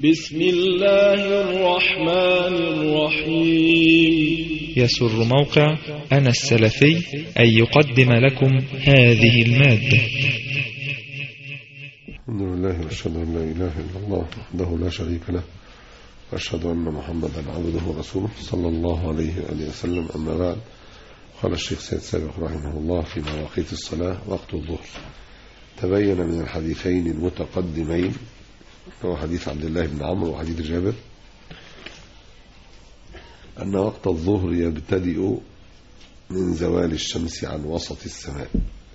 بسم الله الرحمن الرحيم يسر موقع أنا السلفي أن يقدم لكم هذه المادة الحمد لله واشهد ان لا اله الا الله وحده لا شريك له واشهد ان محمدا عبده ورسوله صلى الله عليه واله وسلم اما بعد قال الشيخ سيد سابق رحمه الله في مواقيت الصلاه وقت الظهر تبين من الحديثين المتقدمين هو حديث عبد الله بن عمرو وحديث جابر أن وقت الظهر يبتدئ من زوال الشمس عن وسط السماء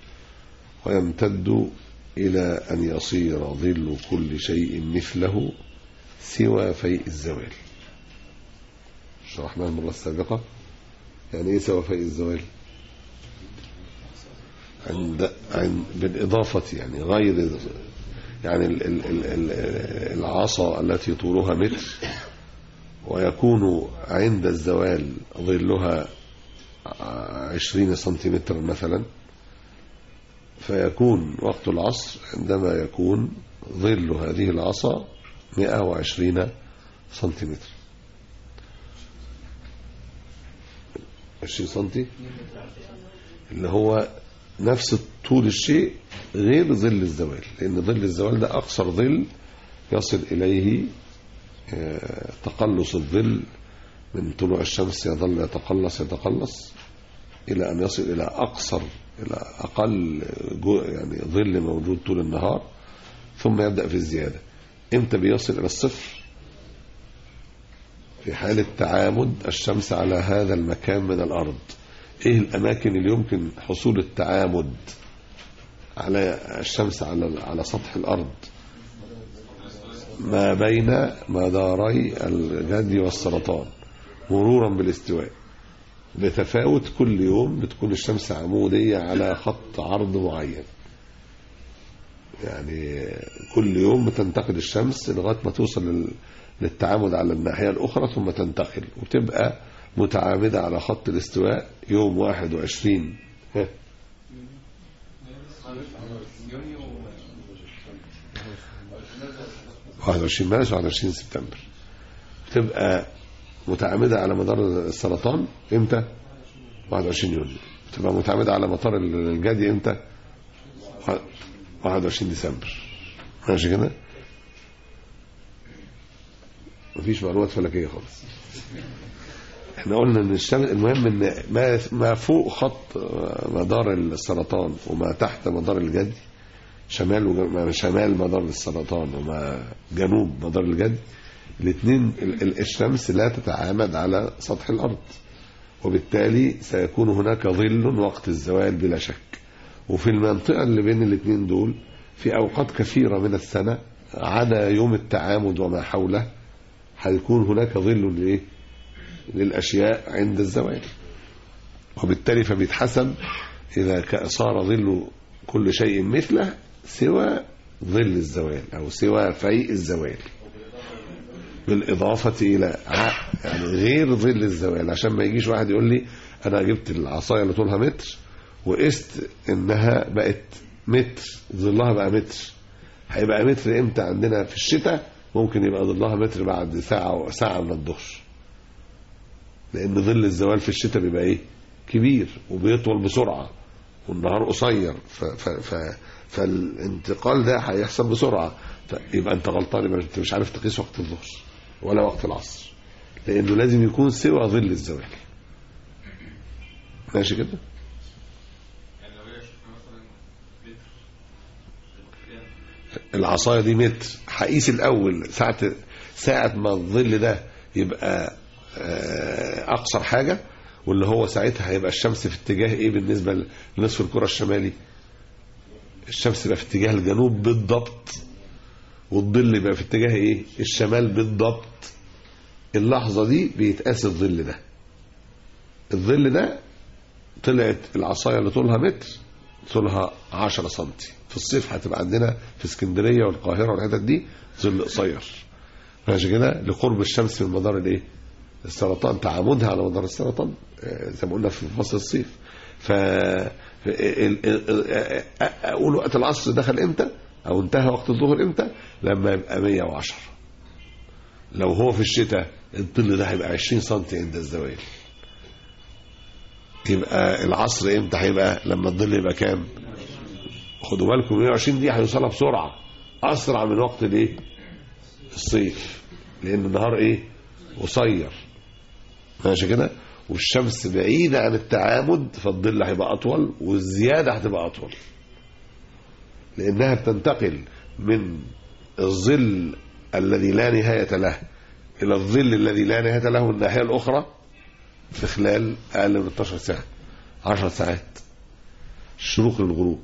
ويمتد إلى أن يصير ظل كل شيء مثله سوى فيء الزوال شرحناها المرة السابقة يعني إيه سوى فيء الزوال عند, عند بالإضافة يعني غير يعني ال ال ال ال العصا التي طولها متر ويكون عند الزوال ظلها عشرين سنتيمتر مثلا فيكون وقت العصر عندما يكون ظل هذه العصا 120 سنتيمتر 20 سنتي اللي هو نفس طول الشيء غير ظل الزوال لأن ظل الزوال ده أقصر ظل يصل إليه تقلص الظل من طلوع الشمس يظل يتقلص يتقلص إلى أن يصل إلى أقصر إلى أقل يعني ظل موجود طول النهار ثم يبدأ في الزيادة إمتى بيصل إلى الصفر في حالة تعامد الشمس على هذا المكان من الأرض إيه الأماكن اللي يمكن حصول التعامد على الشمس على على سطح الأرض ما بين مداري الجدي والسرطان مرورا بالاستواء بتفاوت كل يوم بتكون الشمس عمودية على خط عرض معين يعني كل يوم بتنتقل الشمس لغاية ما توصل للتعامد على الناحية الأخرى ثم تنتقل وتبقى متعامدة على خط الاستواء يوم 21 ها 21 مارس و21 سبتمبر بتبقى متعامدة على مدار السرطان امتى 21 يونيو بتبقى متعامدة على مطار الجدي امتى 21 ديسمبر ماشي كده مفيش معلومات فلكية خالص احنا قلنا ان الشمس المهم ان ما ما فوق خط مدار السرطان وما تحت مدار الجدي شمال وما شمال مدار السرطان وما جنوب مدار الجدي الاثنين الشمس لا تتعامد على سطح الارض وبالتالي سيكون هناك ظل وقت الزوال بلا شك وفي المنطقه اللي بين الاثنين دول في اوقات كثيره من السنه عدا يوم التعامد وما حوله هيكون هناك ظل لايه للاشياء عند الزوال وبالتالي فبيتحسب اذا صار ظل كل شيء مثله سوى ظل الزوال او سوى فيء الزوال بالإضافة إلى يعني غير ظل الزوال عشان ما يجيش واحد يقول لي أنا جبت العصاية اللي طولها متر وقست إنها بقت متر ظلها بقى متر هيبقى متر إمتى عندنا في الشتاء ممكن يبقى ظلها متر بعد ساعة ساعة من الظهر لأن ظل الزوال في الشتاء بيبقى إيه كبير وبيطول بسرعة والنهار قصير ف ف ف فالانتقال ده هيحصل بسرعة يبقى أنت غلطان يبقى أنت مش عارف تقيس وقت الظهر ولا وقت العصر لانه لازم يكون سوى ظل الزوال ماشي كده العصايه دي متر هقيس الاول ساعه ساعه ما الظل ده يبقى اقصر حاجه واللي هو ساعتها هيبقى الشمس في اتجاه ايه بالنسبه لنصف الكره الشمالي الشمس يبقى في اتجاه الجنوب بالضبط والظل يبقى في اتجاه ايه الشمال بالضبط اللحظة دي بيتقاس الظل ده الظل ده طلعت العصاية اللي طولها متر طولها 10 سنتي في الصيف هتبقى عندنا في اسكندرية والقاهرة والحتت دي ظل قصير ماشي كده لقرب الشمس من مدار الايه السرطان تعامدها على مدار السرطان زي ما قلنا في فصل الصيف ف اقول وقت العصر دخل امتى او انتهى وقت الظهر امتى لما يبقى 110 لو هو في الشتاء الظل ده هيبقى 20 سم عند الزوال يبقى العصر امتى هيبقى لما الظل يبقى كام خدوا بالكم 120 دي هيوصلها بسرعه اسرع من وقت الايه الصيف لان النهار ايه قصير ماشي كده والشمس بعيدة عن التعامد فالظل هيبقى أطول والزيادة هتبقى أطول لأنها بتنتقل من الظل الذي لا نهاية له إلى الظل الذي لا نهاية له الناحية الأخرى في خلال أقل من 12 ساعة 10 ساعات الشروق للغروب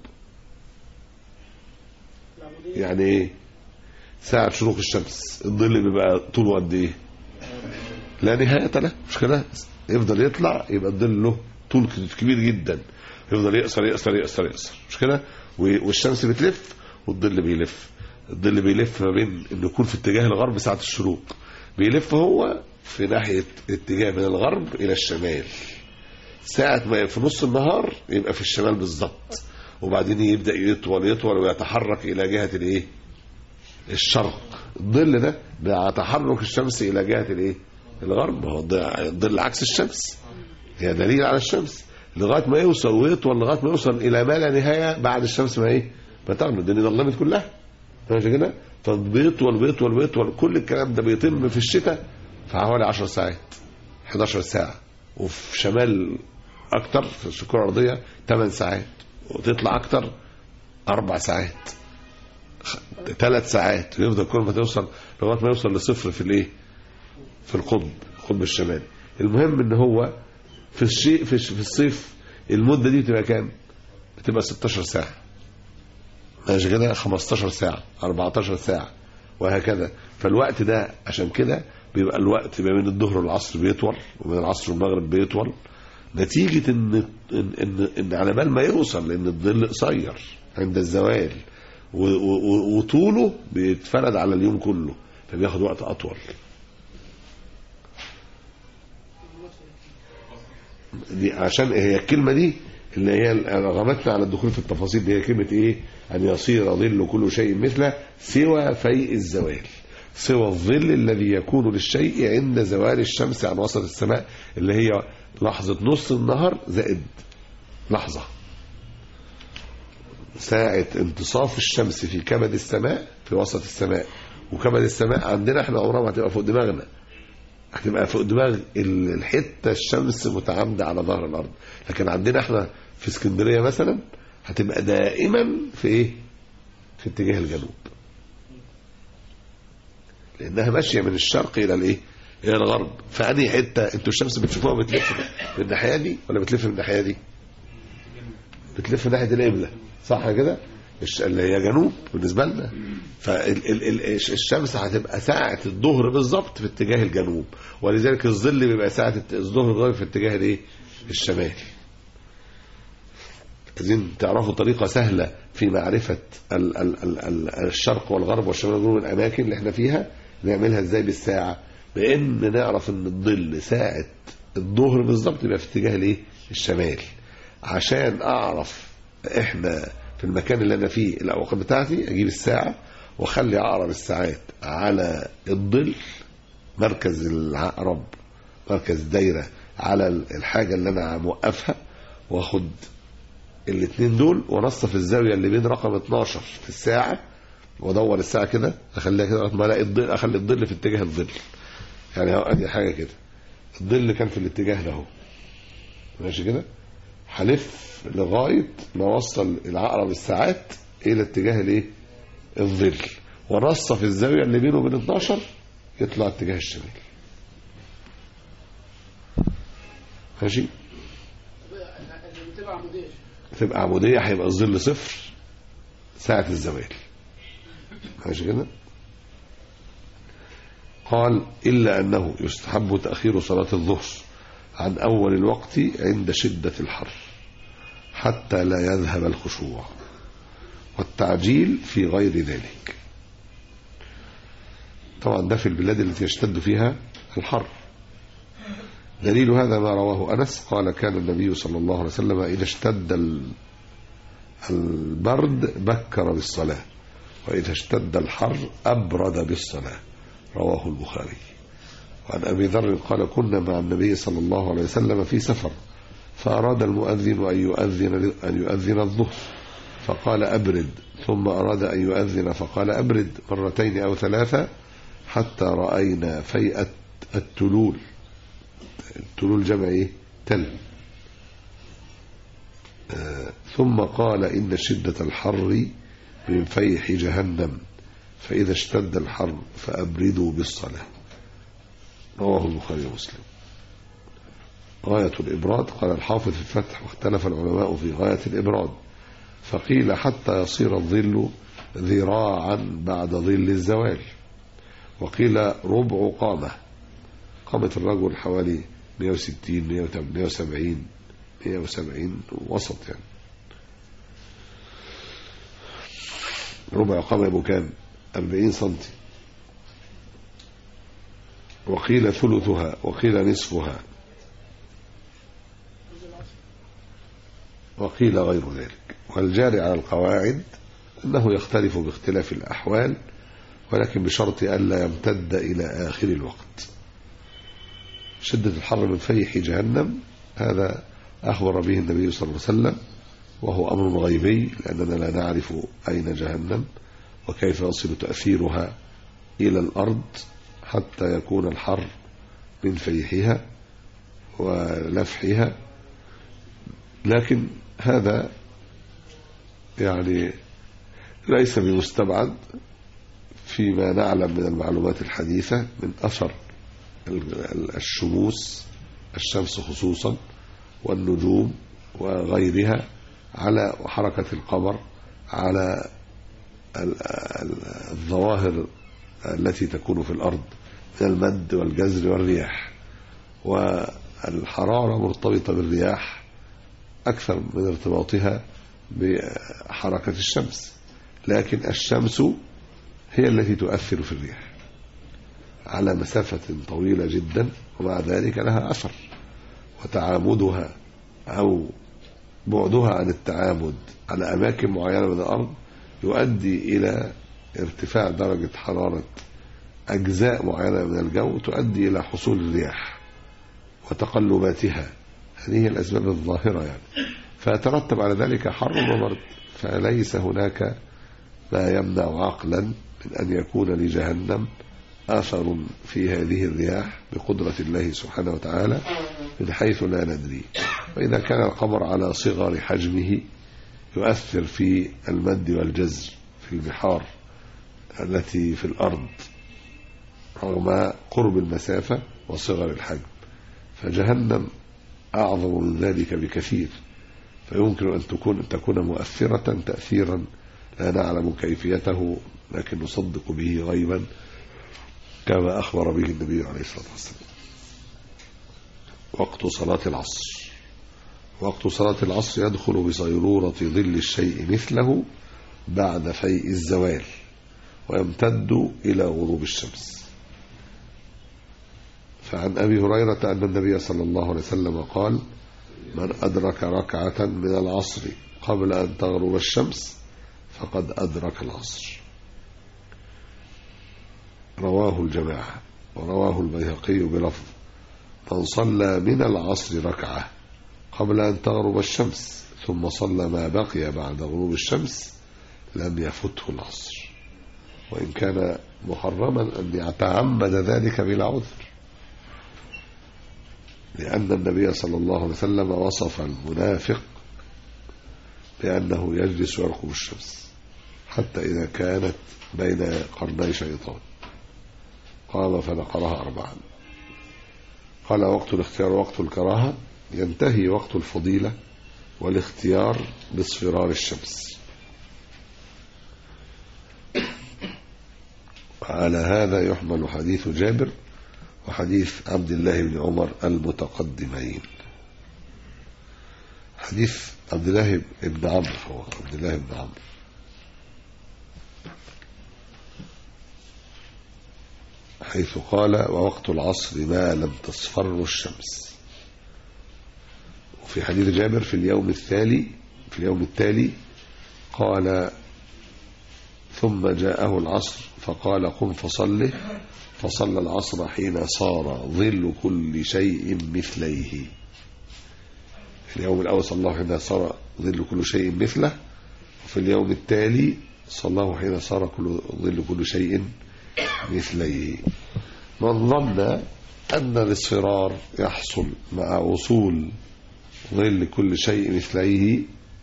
يعني إيه ساعة شروق الشمس الظل بيبقى طوله قد إيه لا نهاية له مش كده يفضل يطلع يبقى الظل له طول كبير جدا يفضل يقصر يقصر يقصر يقصر مش كده والشمس بتلف والظل بيلف الظل بيلف ما بين انه يكون في اتجاه الغرب ساعة الشروق بيلف هو في ناحية اتجاه من الغرب الى الشمال ساعة ما في نص النهار يبقى في الشمال بالظبط وبعدين يبدأ يطول يطول ويتحرك الى جهة الايه الشرق الظل ده ده تحرك الشمس الى جهة الايه الغرب هو الظل عكس الشمس هي دليل على الشمس لغايه ما يوصل ويطول لغايه ما يوصل الى ما لا نهايه بعد الشمس ما ايه ما تغرب الدنيا ظلمت كلها ماشي كده فبيطول بيطول بيطول كل الكلام ده بيتم في الشتاء في حوالي 10 ساعات 11 ساعه وفي شمال اكتر في الكره الارضيه 8 ساعات وتطلع اكتر اربع ساعات ثلاث ساعات ويفضل كل ما توصل لغايه ما يوصل لصفر في الايه في القطب القطب الشمالي المهم ان هو في الشيء في, في الصيف المده دي بتبقى كام بتبقى 16 ساعه ماشي كده 15 ساعه 14 ساعه وهكذا فالوقت ده عشان كده بيبقى الوقت ما بين الظهر والعصر بيطول وبين العصر والمغرب بيطول نتيجة إن إن إن, إن على بال ما يوصل لأن الظل قصير عند الزوال وطوله بيتفرد على اليوم كله فبياخد وقت أطول دي عشان هي الكلمة دي اللي هي رغبتنا على الدخول في التفاصيل دي هي كلمة ايه ان يصير ظل كل شيء مثله سوى فيء الزوال سوى الظل الذي يكون للشيء عند زوال الشمس عن وسط السماء اللي هي لحظة نص النهار زائد لحظة ساعة انتصاف الشمس في كبد السماء في وسط السماء وكبد السماء عندنا احنا عمرها ما هتبقى فوق دماغنا هتبقى فوق دماغ الحته الشمس متعامده على ظهر الارض لكن عندنا احنا في اسكندريه مثلا هتبقى دائما في ايه في اتجاه الجنوب لانها ماشيه من الشرق الى الايه الى الغرب فانهي حته انتوا الشمس بتشوفوها بتلف من الناحيه دي ولا بتلف من الناحيه دي بتلف ناحيه القبله صح كده اللي هي جنوب بالنسبه لنا فالشمس هتبقى ساعه الظهر بالظبط في اتجاه الجنوب ولذلك الظل بيبقى ساعه الظهر الغرب في اتجاه الايه الشمال عايزين تعرفوا طريقه سهله في معرفه ال ال ال ال الشرق والغرب والشمال والجنوب الاماكن اللي احنا فيها نعملها ازاي بالساعه بان نعرف ان الظل ساعه الظهر بالظبط يبقى في اتجاه الايه الشمال عشان اعرف احنا في المكان اللي انا فيه الاوقات بتاعتي اجيب الساعه واخلي عقرب الساعات على الظل مركز العقرب مركز الدايره على الحاجه اللي انا موقفها واخد الاثنين دول وانصف الزاويه اللي بين رقم 12 في الساعه وادور الساعه كده اخليها كده لغايه ما الاقي الظل اخلي الظل في اتجاه الظل يعني اهو ادي حاجه كده الظل كان في الاتجاه ده اهو ماشي كده هلف لغايه ما اوصل العقرب الساعات الى اتجاه الايه الظل ونصف الزاويه اللي بينه وبين 12 يطلع اتجاه الشمال ماشي تبقى عمودية هيبقى الظل صفر ساعة الزوال ماشي كده قال إلا أنه يستحب تأخير صلاة الظهر عن أول الوقت عند شدة الحر حتى لا يذهب الخشوع والتعجيل في غير ذلك طبعا ده في البلاد التي يشتد فيها الحر دليل هذا ما رواه أنس قال كان النبي صلى الله عليه وسلم إذا اشتد البرد بكر بالصلاة وإذا اشتد الحر أبرد بالصلاة رواه البخاري وعن أبي ذر قال كنا مع النبي صلى الله عليه وسلم في سفر فأراد المؤذن أن يؤذن, أن يؤذن الظهر فقال أبرد ثم أراد أن يؤذن فقال أبرد مرتين أو ثلاثة حتى رأينا فيئة التلول التلول جمع إيه؟ تل آه، ثم قال إن شدة الحر من فيح جهنم فإذا اشتد الحر فأبردوا بالصلاة رواه البخاري ومسلم غاية الإبراد قال الحافظ في الفتح واختلف العلماء في غاية الإبراد فقيل حتى يصير الظل ذراعا بعد ظل الزوال وقيل ربع قامة قامة الرجل حوالي 160 170 170 وسط يعني ربع قامة يبقى كام 40 سنتي وقيل ثلثها وقيل نصفها وقيل غير ذلك والجاري على القواعد أنه يختلف باختلاف الأحوال ولكن بشرط ألا يمتد إلى آخر الوقت شدة الحر من فيح جهنم هذا أخبر به النبي صلى الله عليه وسلم وهو أمر غيبي لأننا لا نعرف أين جهنم وكيف يصل تأثيرها إلى الأرض حتى يكون الحر من فيحها ولفحها لكن هذا يعني ليس بمستبعد فيما نعلم من المعلومات الحديثة من أثر الشموس الشمس خصوصا والنجوم وغيرها على حركة القمر على الظواهر التي تكون في الأرض من المد والجزر والرياح والحرارة مرتبطة بالرياح أكثر من ارتباطها بحركة الشمس لكن الشمس هي التي تؤثر في الرياح على مسافة طويلة جدا ومع ذلك لها أثر وتعامدها أو بعدها عن التعامد على أماكن معينة من الأرض يؤدي إلى ارتفاع درجة حرارة أجزاء معينة من الجو تؤدي إلى حصول الرياح وتقلباتها هذه هي الأسباب الظاهرة يعني فيترتب على ذلك حر وبرد فليس هناك ما يمنع عقلا من أن يكون لجهنم أثر في هذه الرياح بقدرة الله سبحانه وتعالى من حيث لا ندري وإذا كان القمر على صغر حجمه يؤثر في المد والجزر في البحار التي في الأرض رغم قرب المسافة وصغر الحجم فجهنم أعظم من ذلك بكثير فيمكن أن تكون أن تكون مؤثرة تأثيرا لا نعلم كيفيته لكن نصدق به غيبا كما أخبر به النبي عليه الصلاة والسلام وقت صلاة العصر وقت صلاة العصر يدخل بصيرورة ظل الشيء مثله بعد فيء الزوال ويمتد إلى غروب الشمس فعن أبي هريرة أن النبي صلى الله عليه وسلم قال من أدرك ركعة من العصر قبل أن تغرب الشمس فقد أدرك العصر رواه الجماعة ورواه البيهقي بلفظ من صلى من العصر ركعة قبل أن تغرب الشمس ثم صلى ما بقي بعد غروب الشمس لم يفته العصر وإن كان محرما أن يتعمد ذلك بلا عذر لأن النبي صلى الله عليه وسلم وصف المنافق بأنه يجلس ويرقب الشمس حتى إذا كانت بين قرني شيطان قام فنقرها أربعا قال وقت الاختيار وقت الكراهة ينتهي وقت الفضيلة والاختيار باصفرار الشمس على هذا يحمل حديث جابر وحديث عبد الله بن عمر المتقدمين حديث عبد الله بن عمرو هو عبد الله بن عمرو حيث قال ووقت العصر ما لم تصفر الشمس وفي حديث جابر في اليوم التالي في اليوم التالي قال ثم جاءه العصر فقال قم فصله فصلى العصر حين صار ظل كل شيء مثليه في اليوم الأول صلى الله حين صار ظل كل شيء مثله وفي اليوم التالي صلاه حين صار كل ظل كل شيء مثليه من ظن أن الاصفرار يحصل مع وصول ظل كل شيء مثليه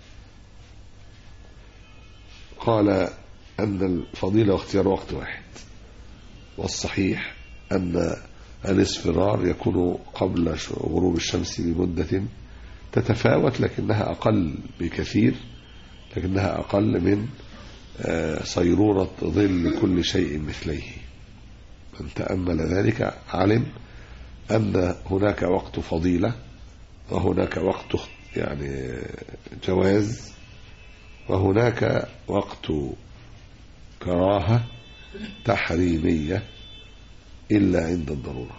قال أن الفضيلة واختيار وقت واحد والصحيح أن الاصفرار يكون قبل غروب الشمس بمدة تتفاوت لكنها أقل بكثير لكنها أقل من صيرورة ظل كل شيء مثليه من تأمل ذلك علم أن هناك وقت فضيلة وهناك وقت يعني جواز وهناك وقت كراهة تحريمية إلا عند الضرورة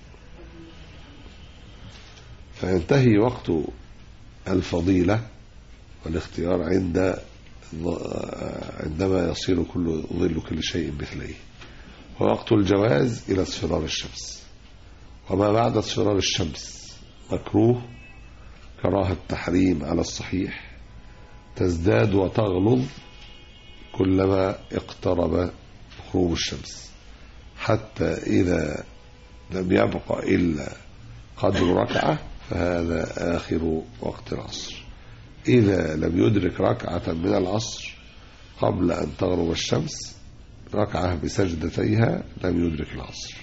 فينتهي وقت الفضيلة والاختيار عند عندما يصير كل ظل كل شيء مثليه ووقت الجواز إلى اصفرار الشمس وما بعد اصفرار الشمس مكروه كراهة تحريم على الصحيح تزداد وتغلظ كلما اقترب غروب الشمس حتى إذا لم يبق إلا قدر ركعة فهذا آخر وقت العصر إذا لم يدرك ركعة من العصر قبل أن تغرب الشمس ركعة بسجدتيها لم يدرك العصر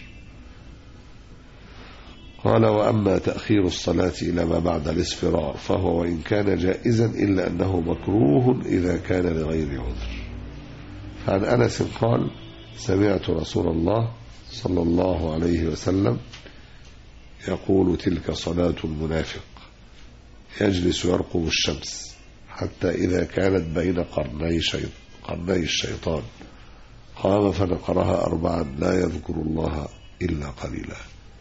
قال وأما تأخير الصلاة إلى ما بعد الاصفرار فهو وإن كان جائزا إلا أنه مكروه إذا كان لغير عذر فعن أنس قال سمعت رسول الله صلى الله عليه وسلم يقول تلك صلاة المنافق يجلس يرقب الشمس حتى إذا كانت بين قرني, شيط قرني الشيطان قام فنقرها أربعا لا يذكر الله إلا قليلا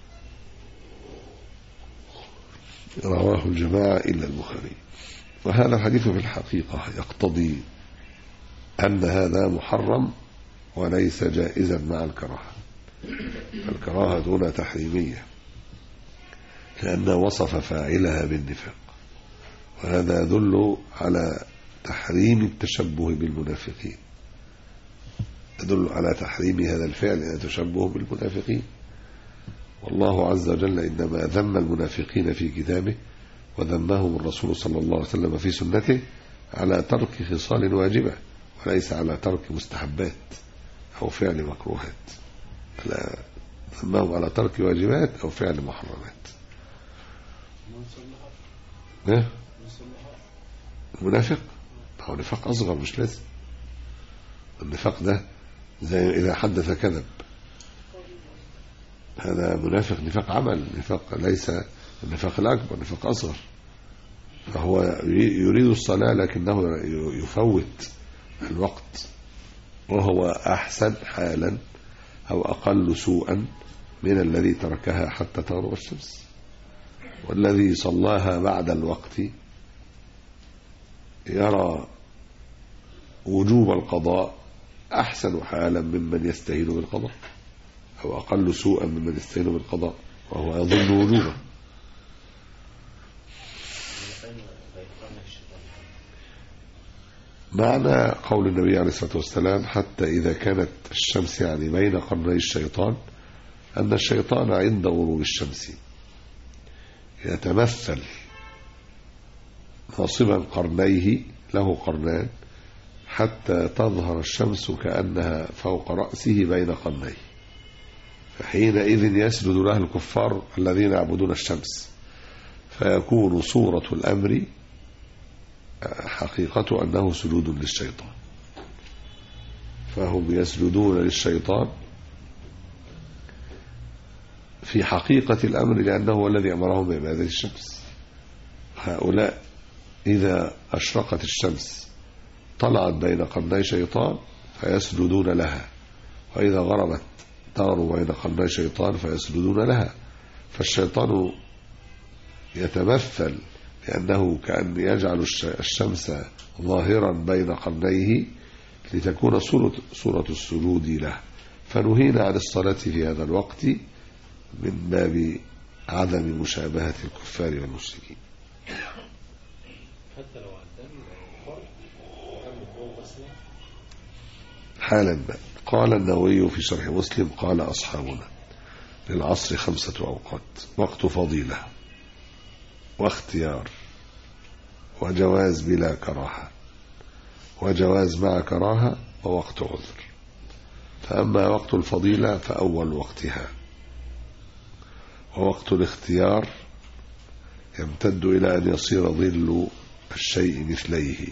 رواه الجماعة إلا البخاري وهذا الحديث في الحقيقة يقتضي أن هذا محرم وليس جائزا مع الكراهة الكراهة دون تحريمية لأنه وصف فاعلها بالنفاق وهذا يدل على تحريم التشبه بالمنافقين يدل على تحريم هذا الفعل التشبه بالمنافقين والله عز وجل إنما ذم المنافقين في كتابه وذمهم الرسول صلى الله عليه وسلم في سنته على ترك خصال واجبة وليس على ترك مستحبات أو فعل مكروهات لا ذمهم على ترك واجبات أو فعل محرمات ايه المنافق هو نفاق أصغر مش لازم النفاق ده زي إذا حدث كذب هذا منافق نفاق عمل نفاق ليس النفاق الأكبر نفاق أصغر فهو يريد الصلاة لكنه يفوت الوقت وهو أحسن حالا أو أقل سوءا من الذي تركها حتى تغرب الشمس والذي صلاها بعد الوقت يرى وجوب القضاء أحسن حالا ممن يستهين بالقضاء أو أقل سوءا ممن يستهين بالقضاء وهو يظن وجوبه معنى قول النبي عليه الصلاة والسلام حتى إذا كانت الشمس يعني بين قرني الشيطان أن الشيطان عند غروب الشمس يتمثل ناصبا قرنيه له قرنان حتى تظهر الشمس كأنها فوق رأسه بين قرنيه فحينئذ يسجد له الكفار الذين يعبدون الشمس فيكون صورة الأمر حقيقة أنه سجود للشيطان فهم يسجدون للشيطان في حقيقة الأمر لأنه هو الذي أمرهم بعبادة الشمس هؤلاء إذا أشرقت الشمس طلعت بين قرني شيطان فيسجدون لها وإذا غربت تغرب بين قرني شيطان فيسجدون لها فالشيطان يتمثل لأنه كأن يجعل الشمس ظاهرا بين قرنيه لتكون صورة, صورة السجود له فنهينا عن الصلاة في هذا الوقت من باب عدم مشابهة الكفار والمشركين حتى لو عداني فرق وقام الضوء مثلا حالا بقى قال النووي في شرح مسلم قال أصحابنا للعصر خمسة أوقات وقت فضيلة واختيار وجواز بلا كراهة وجواز مع كراهة ووقت عذر فأما وقت الفضيلة فأول وقتها ووقت الاختيار يمتد إلى أن يصير ظل الشيء مثليه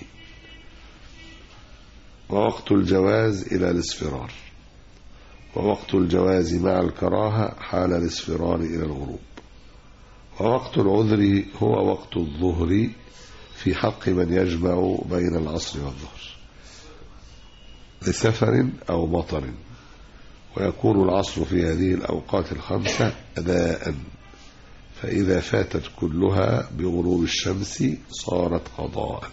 ووقت الجواز إلى الاصفرار ووقت الجواز مع الكراهة حال الاصفرار إلى الغروب ووقت العذر هو وقت الظهر في حق من يجمع بين العصر والظهر لسفر أو مطر ويكون العصر في هذه الأوقات الخمسة أداء فإذا فاتت كلها بغروب الشمس صارت قضاء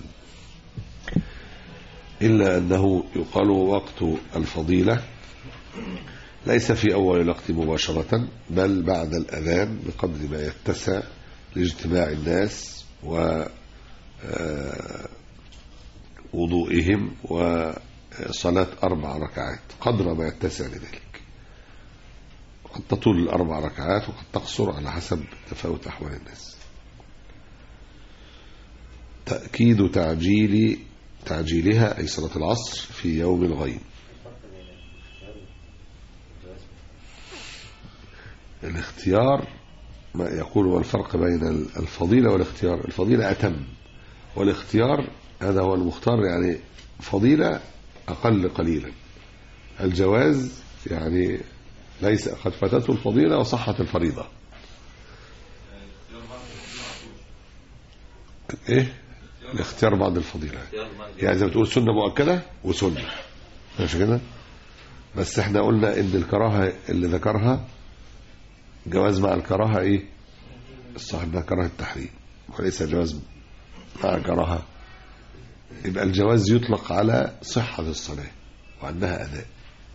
إلا أنه يقال وقت الفضيلة ليس في أول الوقت مباشرة بل بعد الأذان بقدر ما يتسع لاجتماع الناس و آه، وضوئهم وصلاة أربع ركعات قدر ما يتسع لذلك قد تطول الأربع ركعات وقد تقصر على حسب تفاوت أحوال الناس تأكيد تعجيل تعجيلها أي صلاة العصر في يوم الغيم الاختيار ما يقول هو الفرق بين الفضيلة والاختيار الفضيلة أتم والاختيار هذا هو المختار يعني فضيلة أقل قليلا الجواز يعني ليس قد فاتته الفضيلة وصحت الفريضة ايه الاختيار بعد الفضيلة يعني زي ما تقول سنة مؤكدة وسنة مش كده بس احنا قلنا ان الكراهة اللي ذكرها جواز مع الكراهة ايه الصاحب ده كراهة التحريم وليس جواز مع كراهة يبقى الجواز يطلق على صحة الصلاة وأنها أداء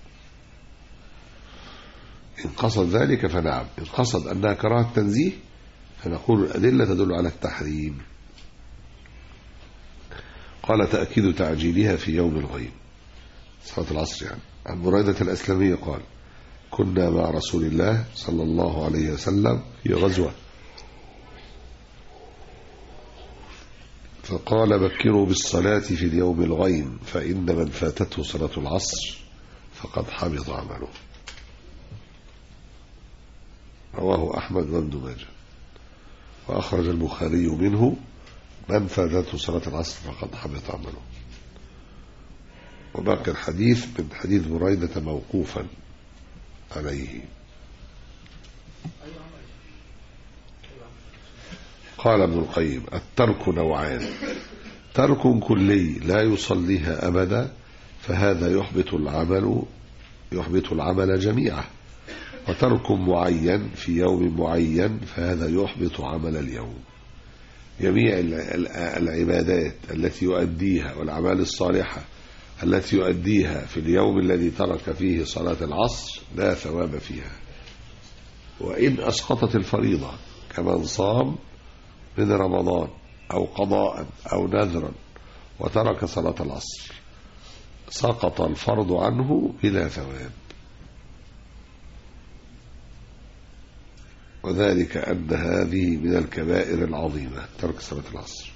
إن قصد ذلك فنعم إن قصد أنها كراهة تنزيه فنقول الأدلة تدل على التحريم قال تأكيد تعجيلها في يوم الغيب صلاة العصر يعني عن بريدة الأسلمية قال كنا مع رسول الله صلى الله عليه وسلم في غزوة فقال بكروا بالصلاة في اليوم الغيم فإن من فاتته صلاة العصر فقد حبط عمله رواه أحمد وابن ماجه وأخرج البخاري منه من فاتته صلاة العصر فقد حبط عمله وباقي الحديث من حديث بريدة موقوفا عليه قال ابن القيم الترك نوعان ترك كلي لا يصليها أبدا فهذا يحبط العمل يحبط العمل جميعه وترك معين في يوم معين فهذا يحبط عمل اليوم جميع العبادات التي يؤديها والأعمال الصالحة التي يؤديها في اليوم الذي ترك فيه صلاة العصر لا ثواب فيها وإن أسقطت الفريضة كمن صام من رمضان أو قضاء أو نذرا وترك صلاة العصر سقط الفرض عنه بلا ثواب وذلك أن هذه من الكبائر العظيمة ترك صلاة العصر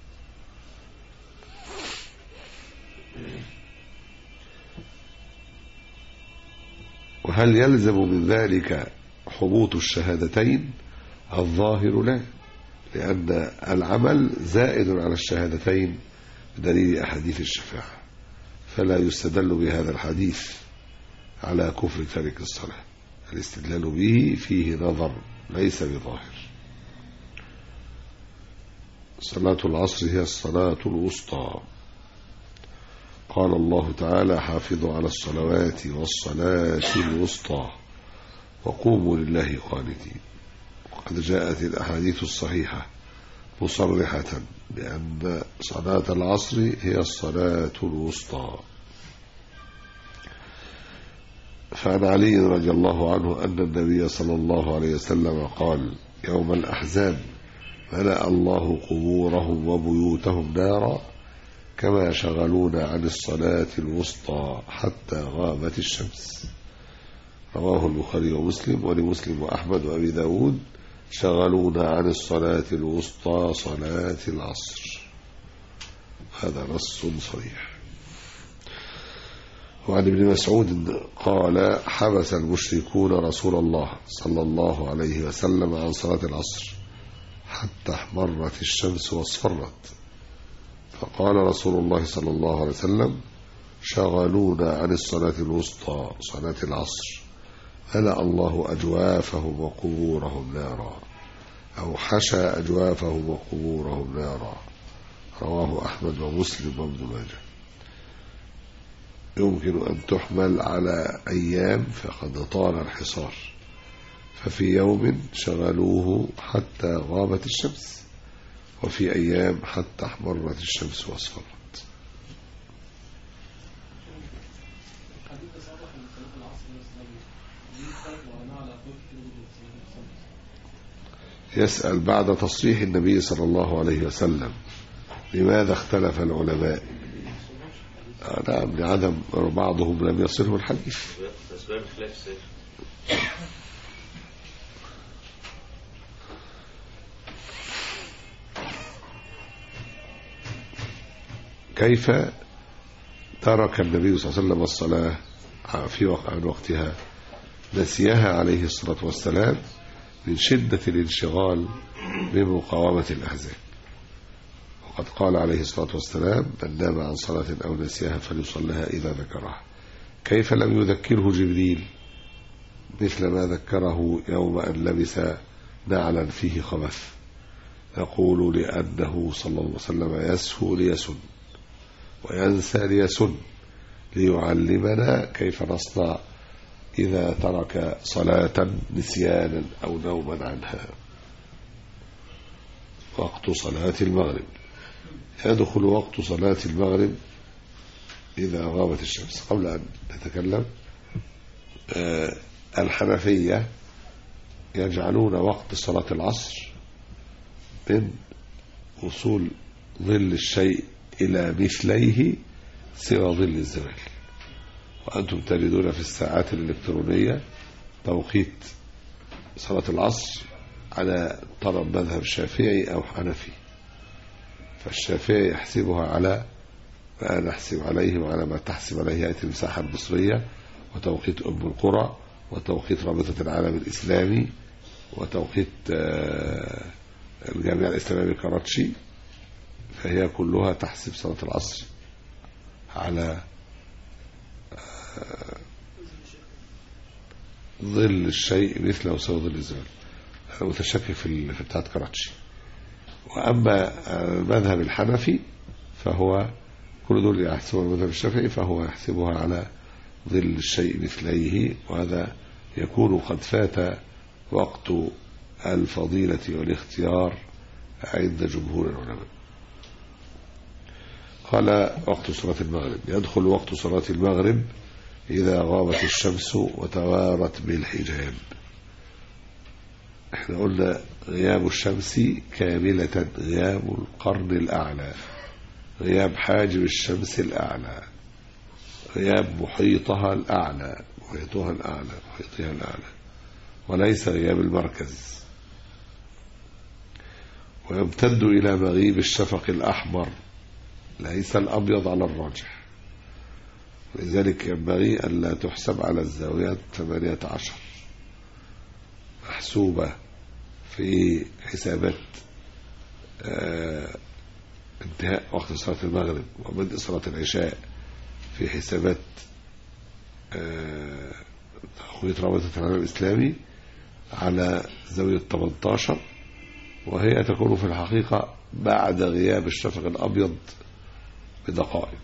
وهل يلزم من ذلك حبوط الشهادتين الظاهر لا لأن العمل زائد على الشهادتين بدليل أحاديث الشفاعة فلا يستدل بهذا الحديث على كفر تارك الصلاة الاستدلال به فيه نظر ليس بظاهر صلاة العصر هي الصلاة الوسطى قال الله تعالى حافظوا على الصلوات والصلاة الوسطى وقوموا لله قانتين وقد جاءت الأحاديث الصحيحة مصرحة بأن صلاة العصر هي الصلاة الوسطى فعن علي رضي الله عنه أن النبي صلى الله عليه وسلم قال يوم الأحزاب ملأ الله قبورهم وبيوتهم نارا كما شغلونا عن الصلاة الوسطى حتى غابت الشمس رواه البخاري ومسلم ولمسلم وأحمد وأبي داود شغلونا عن الصلاة الوسطى صلاة العصر هذا نص صريح وعن ابن مسعود قال حبس المشركون رسول الله صلى الله عليه وسلم عن صلاة العصر حتى احمرت الشمس واصفرت فقال رسول الله صلى الله عليه وسلم شغلونا عن الصلاة الوسطى صلاة العصر ملأ الله أجوافهم وقبورهم نارا أو حشى أجوافهم وقبورهم نارا رواه أحمد ومسلم وابن ماجه يمكن أن تحمل على أيام فقد طال الحصار ففي يوم شغلوه حتى غابت الشمس وفي أيام حتى احمرت الشمس واصفرت الحديث ده صرح ان صلاه العصر مثلا ينفع وانا على قول كتير من الصلاه يسأل بعد تصريح النبي صلى الله عليه وسلم لماذا اختلف العلماء آه، نعم لعدم بعضهم لم يصله الحديث أسباب خلاف السيف كيف ترك النبي صلى الله عليه وسلم الصلاة في وق- عن وقتها نسيها عليه الصلاة والسلام من شدة الانشغال بمقاومة الأحزاب وقد قال عليه الصلاة والسلام من نام عن صلاة أو نسيها فليصلها إذا ذكرها كيف لم يذكره جبريل مثل ما ذكره يوم أن لبس نعلا فيه خبث يقول لأنه صلى الله عليه وسلم يسهو ليسن وينسى ليسن ليعلمنا كيف نصنع إذا ترك صلاة نسيانا أو نوما عنها وقت صلاة المغرب يدخل وقت صلاة المغرب إذا غابت الشمس قبل أن نتكلم آه، الحنفية يجعلون وقت صلاة العصر من وصول ظل الشيء إلى مثليه سوى ظل الزوال وأنتم تجدون في الساعات الإلكترونية توقيت صلاة العصر على طلب مذهب شافعي أو حنفي فالشافعي يحسبها على ما نحسب عليه وعلى ما تحسب عليه هيئة المساحة المصرية وتوقيت أم القرى وتوقيت رابطة العالم الإسلامي وتوقيت آه، الجامعة الإسلامية بكراتشي فهي كلها تحسب صلاة العصر على آه، ظل الشيء مثل وسوى ظل الزمان أنا متشكك في ال- في بتاعت كراتشي وأما المذهب الحنفي فهو كل دول يحسبون المذهب الشافعي فهو يحسبها على ظل الشيء مثليه وهذا يكون قد فات وقت الفضيلة والاختيار عند جمهور العلماء قال وقت صلاة المغرب يدخل وقت صلاة المغرب إذا غابت الشمس وتوارت بالحجاب احنا قلنا غياب الشمس كاملة غياب القرن الأعلى غياب حاجب الشمس الأعلى غياب محيطها الأعلى محيطها الأعلى محيطها الأعلى وليس غياب المركز ويمتد إلى مغيب الشفق الأحمر ليس الأبيض على الراجح ولذلك ينبغي ألا تحسب على الزاوية 18 محسوبة في حسابات آه، انتهاء وقت صلاة المغرب وبدء صلاة العشاء في حسابات آه، تخويط رابطة العالم الإسلامي على زاوية 18 وهي تكون في الحقيقة بعد غياب الشفق الأبيض بدقائق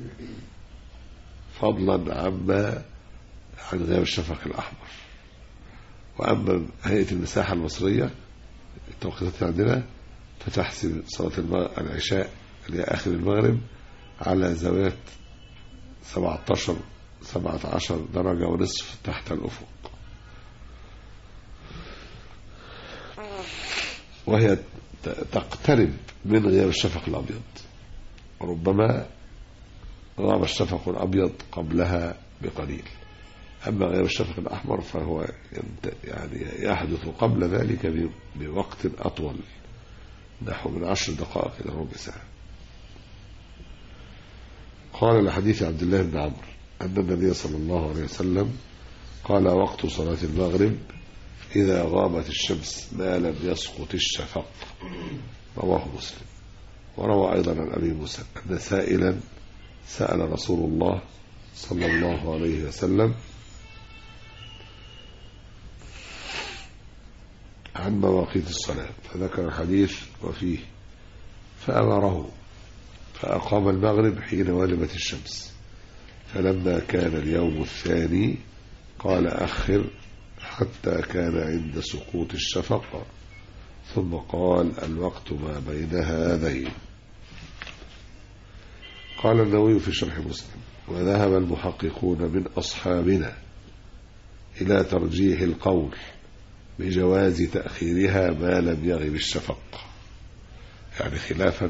فضلا عما عن غياب الشفق الأحمر وأما هيئة المساحة المصرية التوقيتات عندنا فتحسب صلاة المغ- العشاء اللي هي آخر المغرب على زاوية 17 سبعة عشر درجة ونصف تحت الأفق وهي ت- تقترب من غياب الشفق الأبيض ربما غاب الشفق الأبيض قبلها بقليل أما غياب الشفق الأحمر فهو ينت- يعني يحدث قبل ذلك ب- بوقت أطول نحو من عشر دقائق إلى ربع ساعة قال لحديث عبد الله بن عمرو أن النبي صلى الله عليه وسلم قال وقت صلاة المغرب إذا غابت الشمس ما لم يسقط الشفق رواه مسلم وروى أيضا عن أبي موسى أن سائلا سأل رسول الله صلى الله عليه وسلم عن مواقيت الصلاة فذكر الحديث وفيه فأمره فأقام المغرب حين ولبت الشمس فلما كان اليوم الثاني قال أخر حتى كان عند سقوط الشفق ثم قال الوقت ما بين هذين قال النووي في شرح مسلم وذهب المحققون من أصحابنا إلى ترجيح القول بجواز تأخيرها ما لم يغب الشفق يعني خلافا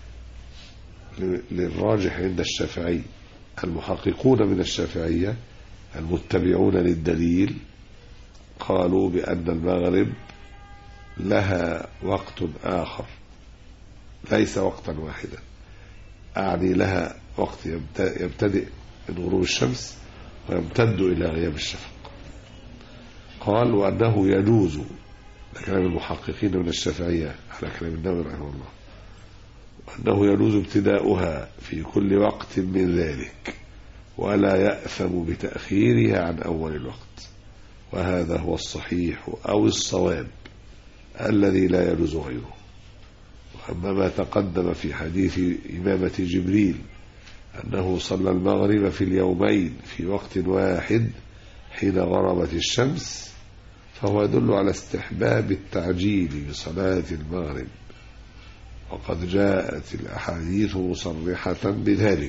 للراجح عند الشافعي المحققون من الشافعية المتبعون للدليل قالوا بأن المغرب لها وقت آخر ليس وقتا واحدا أعني لها وقت يبت- يبتدئ من غروب الشمس ويمتد إلى غياب الشفق قال وأنه يجوز ده كلام المحققين من الشافعية على كلام النووي رحمه الله وأنه يجوز ابتداؤها في كل وقت من ذلك ولا يأثم بتأخيرها عن أول الوقت وهذا هو الصحيح أو الصواب الذي لا يجوز غيره وأما ما تقدم في حديث إمامة جبريل أنه صلى المغرب في اليومين في وقت واحد حين غربت الشمس فهو يدل على استحباب التعجيل بصلاة المغرب وقد جاءت الأحاديث مصرحة بذلك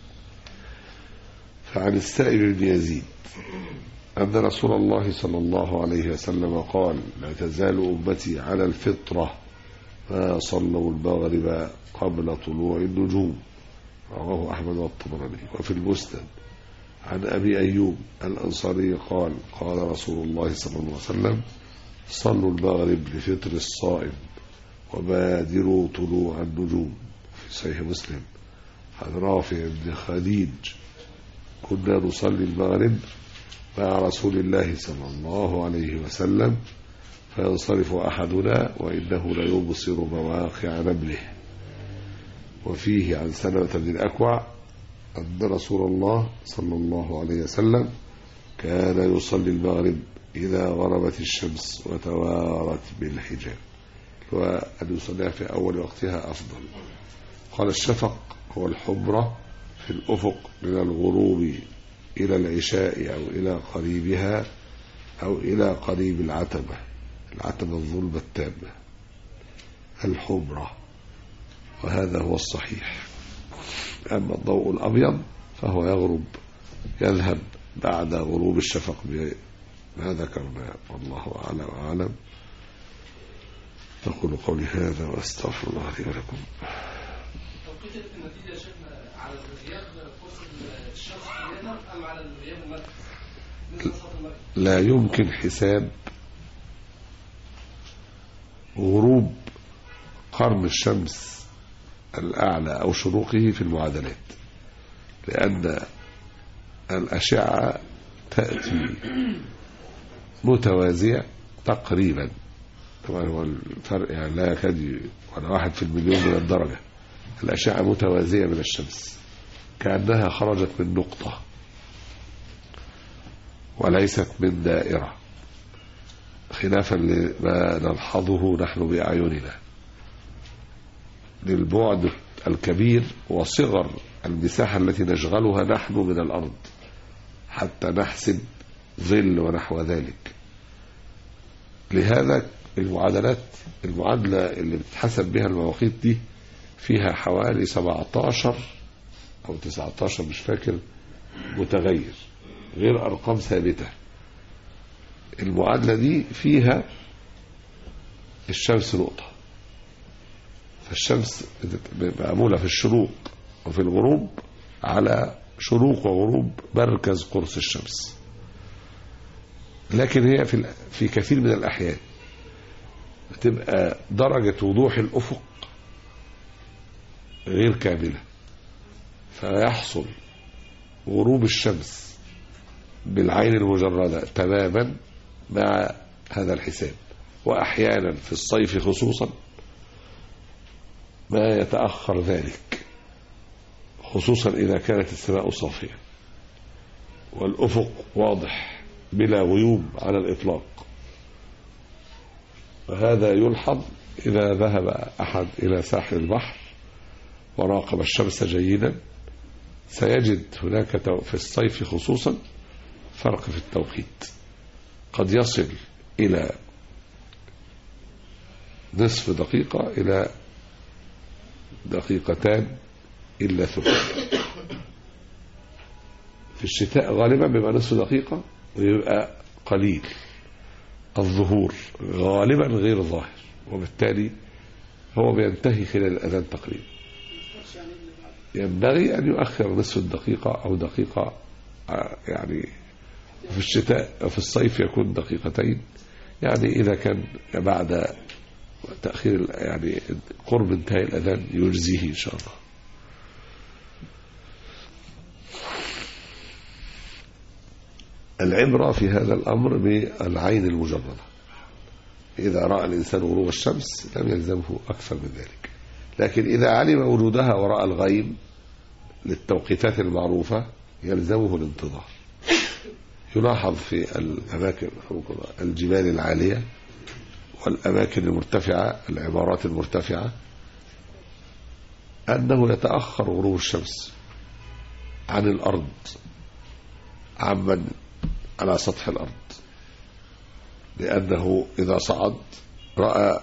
فعن السائب بن يزيد أن رسول الله صلى الله عليه وسلم قال لا تزال أمتي على الفطرة ما صلوا المغرب قبل طلوع النجوم رواه أحمد والطبراني وفي المسند عن أبي أيوب الأنصاري قال قال رسول الله صلى الله عليه وسلم صلوا المغرب لفطر الصائم وبادروا طلوع النجوم في صحيح مسلم عن رافع بن خديج كنا نصلي المغرب مع رسول الله صلى الله عليه وسلم فينصرف أحدنا وإنه ليبصر مواقع نبله وفيه عن سلمة بن الأكوع أن رسول الله صلى الله عليه وسلم كان يصلي المغرب إذا غربت الشمس وتوارت بالحجاب وأن يصليها في أول وقتها أفضل قال الشفق هو الحمرة في الأفق من الغروب إلى العشاء أو إلى قريبها أو إلى قريب العتبة العتبة الظلمة التامة الحمرة وهذا هو الصحيح أما الضوء الأبيض فهو يغرب يذهب بعد غروب الشفق ما ذكرنا والله أعلى وأعلم أقول قولي هذا وأستغفر الله لي ولكم توقيت النتيجة يا شيخنا على الغياب قرص الشمس قياما أم على الغياب المغرب؟ بالنسبة لصلاة المغرب لا يمكن حساب غروب قرن الشمس الأعلى أو شروقه في المعادلات لأن الأشعة تأتي متوازية تقريبا طبعا هو الفرق يعني لا يكاد ي- ولا واحد في المليون من الدرجة الأشعة متوازية من الشمس كأنها خرجت من نقطة وليست من دائرة خلافا لما نلحظه نحن بأعيننا للبعد الكبير وصغر المساحة التي نشغلها نحن من الأرض حتى نحسب ظل ونحو ذلك لهذا المعادلات المعادلة اللي بتحسب بها المواقيت دي فيها حوالي 17 أو 19 مش فاكر متغير غير أرقام ثابتة المعادلة دي فيها الشمس نقطة فالشمس معمولة في الشروق وفي الغروب على شروق وغروب مركز قرص الشمس لكن هي في ال- في كثير من الأحيان بتبقى درجة وضوح الأفق غير كاملة فيحصل غروب الشمس بالعين المجردة تماما مع هذا الحساب وأحيانا في الصيف خصوصا ما يتأخر ذلك خصوصا إذا كانت السماء صافية والأفق واضح بلا غيوم على الإطلاق وهذا يلحظ إذا ذهب أحد إلى ساحل البحر وراقب الشمس جيدا سيجد هناك تو- في الصيف خصوصا فرق في التوقيت قد يصل إلى نصف دقيقة إلى دقيقتان إلا ثلث في الشتاء غالبا بيبقى نصف دقيقة ويبقى قليل الظهور غالبا غير ظاهر وبالتالي هو بينتهي خلال الأذان تقريبا ينبغي أن يؤخر نصف الدقيقة أو دقيقة آه، يعني في الشتاء في الصيف يكون دقيقتين يعني إذا كان بعد تأخير ال- يعني قرب انتهاء الأذان يجزيه إن شاء الله العبرة في هذا الأمر بالعين المجردة إذا رأى الإنسان غروب الشمس لم يلزمه أكثر من ذلك لكن إذا علم وجودها ورأى الغيم للتوقيتات المعروفة يلزمه الانتظار يلاحظ في الأماكن الجبال العالية والأماكن المرتفعة العمارات المرتفعة أنه يتأخر غروب الشمس عن الأرض عمن على سطح الأرض لأنه إذا صعد رأى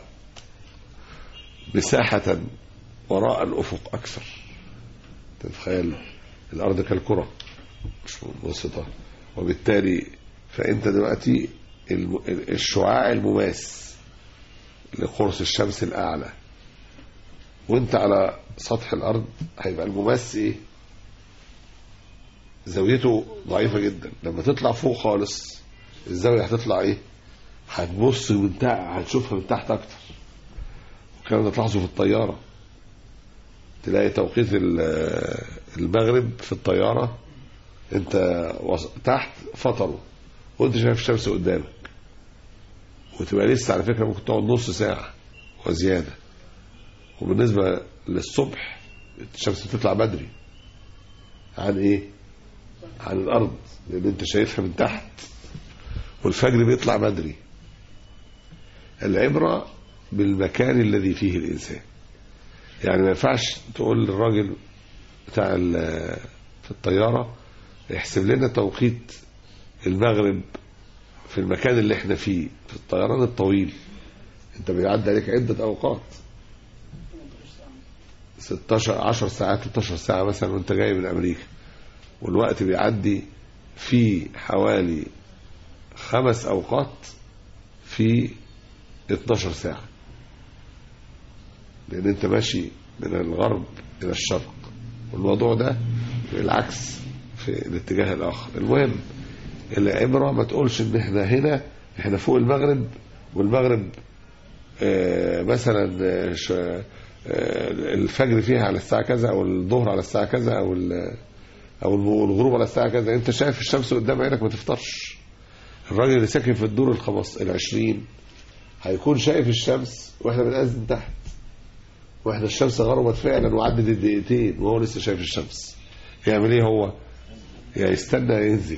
مساحة وراء الأفق أكثر تتخيل الأرض كالكرة مش متوسطة وبالتالي فأنت دلوقتي الم- الشعاع المماس لقرص الشمس الأعلى وانت على سطح الأرض هيبقى المماس إيه زاويته ضعيفة جدا لما تطلع فوق خالص الزاوية هتطلع إيه هتبص من تحت هتشوفها من تحت أكتر الكلام ده تلاحظه في الطيارة تلاقي توقيت ال- المغرب في الطيارة انت وص- تحت فطروا وانت شايف الشمس قدامك وتبقى لسه على فكرة ممكن تقعد نص ساعة وزيادة وبالنسبة للصبح الشمس بتطلع بدري عن ايه عن الارض لان انت شايفها من تحت والفجر بيطلع بدري العبرة بالمكان الذي فيه الانسان يعني ما ينفعش تقول للراجل بتاع ال- في الطيارة يحسب لنا توقيت المغرب في المكان اللي احنا فيه في الطيران الطويل انت بيعدي عليك عدة اوقات 16 10 ساعات 12 ساعة مثلا وانت جاي من امريكا والوقت بيعدي في حوالي خمس اوقات في 12 ساعة لان انت ماشي من الغرب الى الشرق والموضوع ده بالعكس في الاتجاه الاخر المهم العبره ما تقولش ان احنا هنا احنا فوق المغرب والمغرب آه، مثلا آه، ش- آه، الفجر فيها على الساعه كذا او الظهر على الساعه كذا او ال- او الغروب على الساعه كذا انت شايف الشمس قدام عينك ما تفطرش الراجل اللي ساكن في الدور الخمس العشرين هيكون شايف الشمس واحنا بنأذن تحت واحنا الشمس غربت فعلا وعدت الدقيقتين وهو لسه شايف الشمس يعمل ايه هو يا يستنى يا ينزل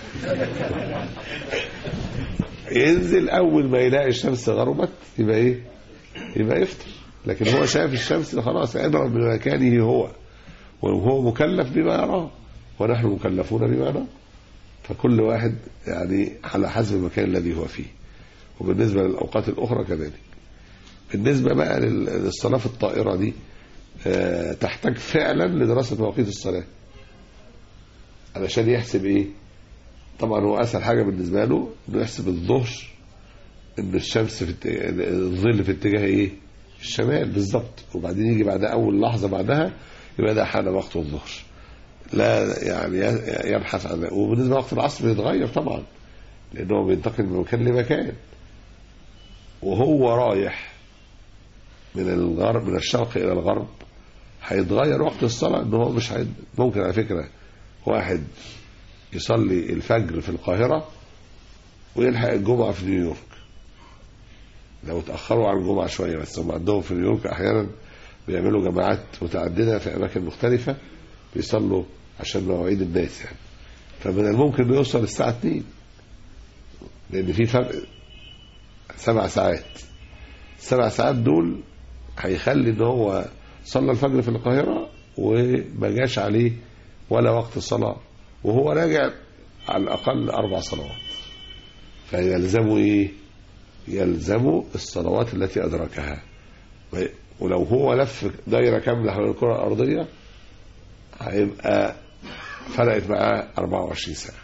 ينزل اول ما يلاقي الشمس غربت يبقى ايه يبقى يفطر لكن هو شايف الشمس خلاص عبر بمكانه هو وهو مكلف بما يراه ونحن مكلفون بما نرى فكل واحد يعني على حسب المكان الذي هو فيه وبالنسبة للأوقات الأخرى كذلك بالنسبة بقى لل- للصلاة في الطائرة دي آه، تحتاج فعلا لدراسة مواقيت الصلاة علشان يحسب ايه طبعا هو اسهل حاجه بالنسبه له انه يحسب الظهر ان الشمس في اتجاه الظل في اتجاه ايه الشمال بالظبط وبعدين يجي بعدها اول لحظه بعدها يبقى ده حان وقت الظهر لا يعني يبحث عن وبالنسبه لوقت العصر بيتغير طبعا لانه بينتقل من مكان لمكان وهو رايح من الغرب من الشرق الى الغرب هيتغير وقت الصلاه ان هو مش هيد... ممكن على فكره واحد يصلي الفجر في القاهره ويلحق الجمعه في نيويورك لو اتاخروا عن الجمعه شويه بس هم عندهم في نيويورك احيانا بيعملوا جماعات متعدده في اماكن مختلفه بيصلوا عشان مواعيد الناس يعني فمن الممكن انه يوصل الساعه 2 لان في فرق سبع ساعات السبع ساعات دول هيخلي ان هو صلى الفجر في القاهره وما جاش عليه ولا وقت الصلاه وهو راجع على الاقل اربع صلوات فيلزمه ايه يلزمه الصلوات التي ادركها ولو هو لف دايره كامله حول الكره الارضيه هيبقى فرقت معاه 24 ساعه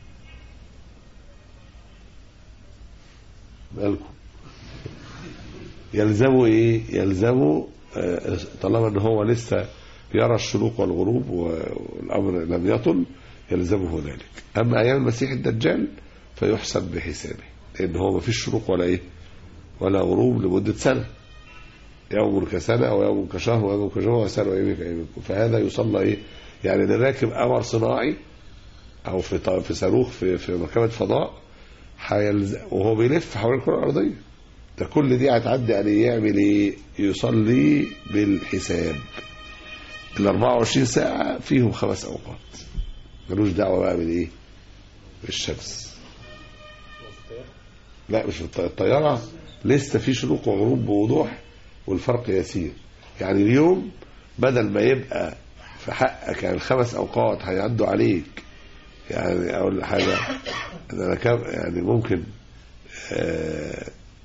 مالكم يلزمه ايه يلزمه آه، طالما ان هو لسه يرى الشروق والغروب والامر لم يطل يلزمه ذلك اما ايام المسيح الدجال فيحسب بحسابه لان هو ما فيش شروق ولا ايه ولا غروب لمده سنه يوم كسنه او يوم كشهر ويوم كجمعه وسنه وايام كايامكم فهذا يصلى ايه يعني اللي راكب قمر صناعي او في ط- في صاروخ في في مركبه فضاء هيلز... وهو بيلف حول الكره الارضيه ده كل دي هتعدي عليه يعمل ايه يصلي بالحساب ال 24 ساعه فيهم خمس اوقات ملوش دعوه بقى بالايه بالشمس لا مش في الط- الطياره لسه في شروق وغروب بوضوح والفرق يسير يعني اليوم بدل ما يبقى في حقك يعني الخمس اوقات هيعدوا عليك يعني اقول حاجه إن انا كم يعني ممكن آه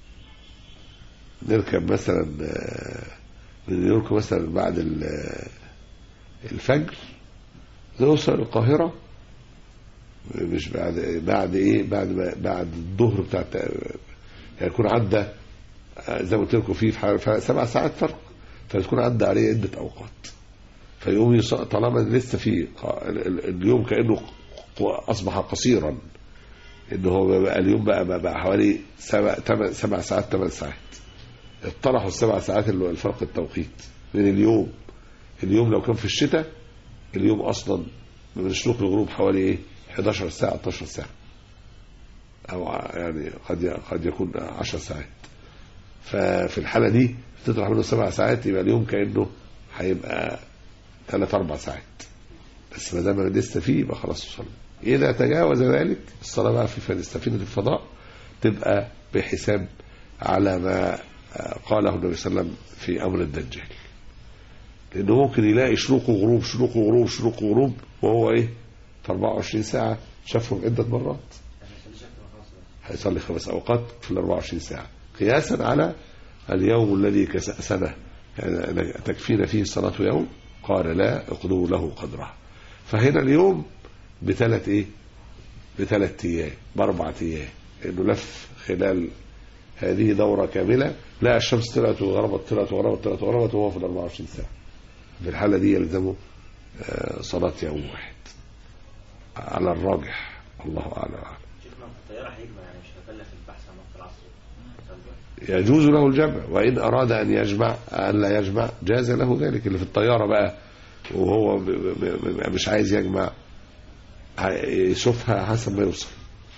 نركب مثلا آه من نيويورك مثلا بعد ال- آه، الفجر نوصل القاهره مش بعد بعد ايه بعد ما بعد الظهر بتاع يعني يكون عدى آه، زي ما قلت لكم في في حوالي سبع ساعات فرق فتكون عدى عليه عده اوقات فيقوم يص... طالما لسه في ق- ال- ال- اليوم كانه ق- اصبح قصيرا ان هو بقى اليوم بقى بقى, بقى حوالي سبع تمن سبع ساعات ثمان ساعات اطرحوا السبع ساعات اللي هو الفرق التوقيت من اليوم اليوم لو كان في الشتاء اليوم اصلا من الشروق للغروب حوالي ايه 11 ساعه 12 ساعه او ع- يعني قد ي- قد يكون 10 ساعات ففي الحاله دي تطرح منه سبع ساعات يبقى اليوم كانه هيبقى ثلاث اربع ساعات بس ما دام لسه فيه يبقى خلاص صلى اذا تجاوز ذلك الصلاه بقى في فن- سفينه الفضاء تبقى بحساب على ما آه، قاله النبي صلى الله عليه وسلم في امر الدجال لانه ممكن يلاقي شروق وغروب شروق وغروب شروق وغروب وهو ايه في 24 ساعه شافهم عده مرات هيصلي خمس اوقات في ال 24 ساعه قياسا على اليوم الذي كس- سنه يعني تكفينا فيه صلاه يوم قال لا اقضوا له قدره فهنا اليوم بثلاث ايه بثلاث ايام باربع ايام انه لف خلال هذه دورة كاملة لا الشمس طلعت وغربت طلعت وغربت طلعت وغربت وهو في ال 24 ساعة في الحالة دي يلزمه آه، صلاة يوم واحد على الراجح الله أعلم شيخنا في الطيارة هيجمع يعني مش هكلف البحث عن وقت العصر يجوز له الجمع وإن أراد أن يجمع أن لا يجمع جاز له ذلك اللي في الطيارة بقى وهو ب- ب- ب- مش عايز يجمع هي- يشوفها حسب ما يوصل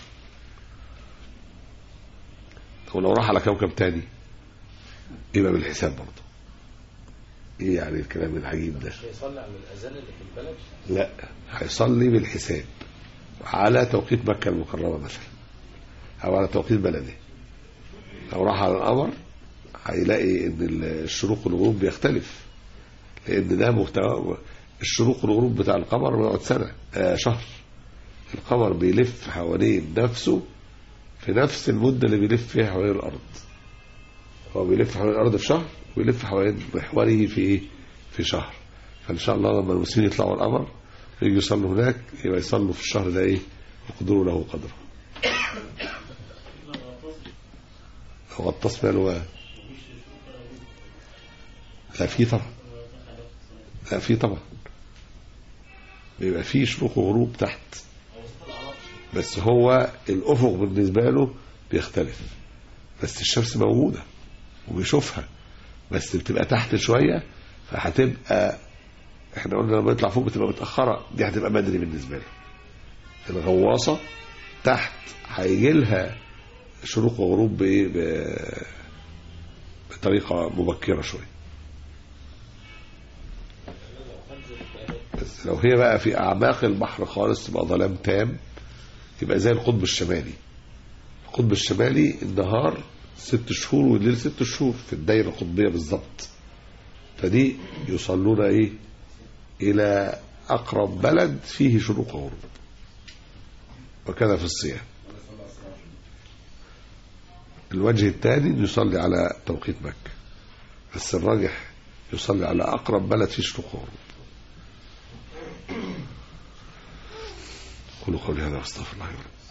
ولو راح على كوكب تاني يبقى بالحساب برضه ايه يعني الكلام العجيب ده مش هيصلي على الاذان اللي في البلد لا هيصلي بالحساب على توقيت مكة المكرمة مثلا أو على توقيت بلده لو راح على القمر هيلاقي إن الشروق والغروب بيختلف لأن ده محتوى الشروق والغروب بتاع القمر بيقعد سنة آه شهر القمر بيلف حوالين نفسه في نفس المدة اللي بيلف فيها حوالين الأرض هو بيلف حوالين الأرض في شهر ويلف حوالين محوره في إيه؟ في شهر فإن شاء الله لما المسلمين يطلعوا القمر يجوا يصلوا هناك يبقى يصلوا في الشهر ده إيه اقدروا له قدره لو غطاس ماله لا في طبعا لا في طبعا بيبقى في شروق وغروب تحت بس هو الافق بالنسبه له بيختلف بس الشمس موجوده وبيشوفها بس بتبقى تحت شويه فهتبقى احنا قلنا لما يطلع فوق بتبقى متاخره دي هتبقى بدري بالنسبه له الغواصه تحت هيجي لها شروق وغروب بايه ب- بطريقه مبكره شويه بس لو هي بقى في اعماق البحر خالص تبقى ظلام تام يبقى زي القطب الشمالي القطب الشمالي النهار ست شهور والليل ست شهور في الدايره القطبيه بالظبط فدي يصلون ايه الى اقرب بلد فيه شروق وغروب وكذا في الصيام الوجه الثاني يصلي على توقيت مكة بس الراجح يصلي على أقرب بلد فيه شروق وغروب قولوا قولي هذا واستغفر الله لي ولكم